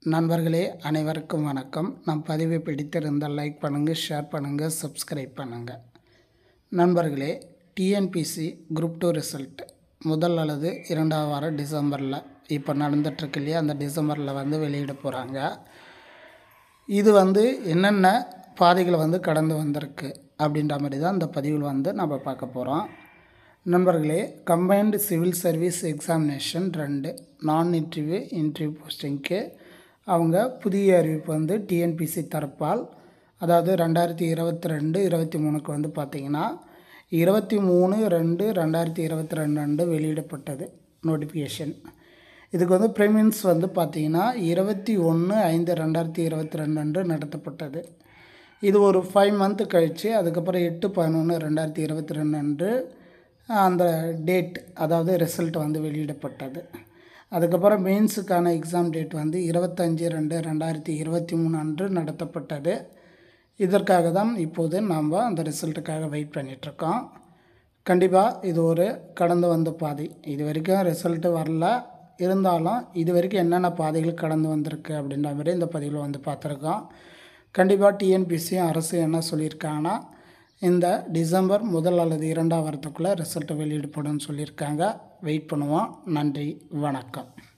நண்பர்களே அனைவருக்கும் வணக்கம் நம் பதிவை பிடித்திருந்தால் லைக் பண்ணுங்கள் ஷேர் பண்ணுங்கள் சப்ஸ்கிரைப் பண்ணுங்கள் நண்பர்களே டிஎன்பிசி குரூப் டூ ரிசல்ட் முதல் அல்லது இரண்டாவது வாரம் டிசம்பரில் இப்போ நடந்துகிட்ருக்கு இல்லையா அந்த டிசம்பரில் வந்து வெளியிட போகிறாங்க இது வந்து என்னென்ன பாதைகளை வந்து கடந்து வந்திருக்கு அப்படின்ற மாதிரி தான் இந்த பதிவில் வந்து நம்ம பார்க்க போகிறோம் நண்பர்களே கம்பைன்டு சிவில் சர்வீஸ் எக்ஸாமினேஷன் ரெண்டு நான் இன்டர்வியூ இன்டர்வியூ போஸ்டிங்க்கு அவங்க புதிய அறிவிப்பு வந்து டிஎன்பிசி தரப்பால் அதாவது ரெண்டாயிரத்தி இருபத்தி ரெண்டு இருபத்தி மூணுக்கு வந்து பார்த்திங்கன்னா இருபத்தி மூணு ரெண்டு ரெண்டாயிரத்தி இருபத்தி ரெண்டு ரெண்டு வெளியிடப்பட்டது நோட்டிஃபிகேஷன் இதுக்கு வந்து ப்ரிமின்ஸ் வந்து பார்த்திங்கன்னா இருபத்தி ஒன்று ஐந்து ரெண்டாயிரத்தி இருபத்தி ரெண்டு அன்று நடத்தப்பட்டது இது ஒரு ஃபைவ் மந்த்து கழித்து அதுக்கப்புறம் எட்டு பதினொன்று ரெண்டாயிரத்தி இருபத்தி ரெண்டு அன்று அந்த டேட் அதாவது ரிசல்ட் வந்து வெளியிடப்பட்டது அதுக்கப்புறம் மெயின்ஸுக்கான எக்ஸாம் டேட் வந்து இருபத்தஞ்சி ரெண்டு ரெண்டாயிரத்தி இருபத்தி மூணு அன்று நடத்தப்பட்டது இதற்காக தான் இப்போது நாம் அந்த ரிசல்ட்டுக்காக வெயிட் பண்ணிகிட்ருக்கோம் கண்டிப்பாக இது ஒரு கடந்து வந்த பாதை இது வரைக்கும் ரிசல்ட்டு வரல இருந்தாலும் இது வரைக்கும் என்னென்ன பாதைகள் கடந்து வந்திருக்கு அப்படின்ற மாதிரி இந்த பதிவில் வந்து பார்த்துருக்கோம் கண்டிப்பாக டிஎன்பிசியும் அரசு என்ன சொல்லியிருக்காங்கன்னா இந்த டிசம்பர் முதல் அல்லது இரண்டாம் வாரத்துக்குள்ளே ரிசல்ட்டு வெளியிடப்படும்னு சொல்லியிருக்காங்க வெயிட் பண்ணுவோம் நன்றி வணக்கம்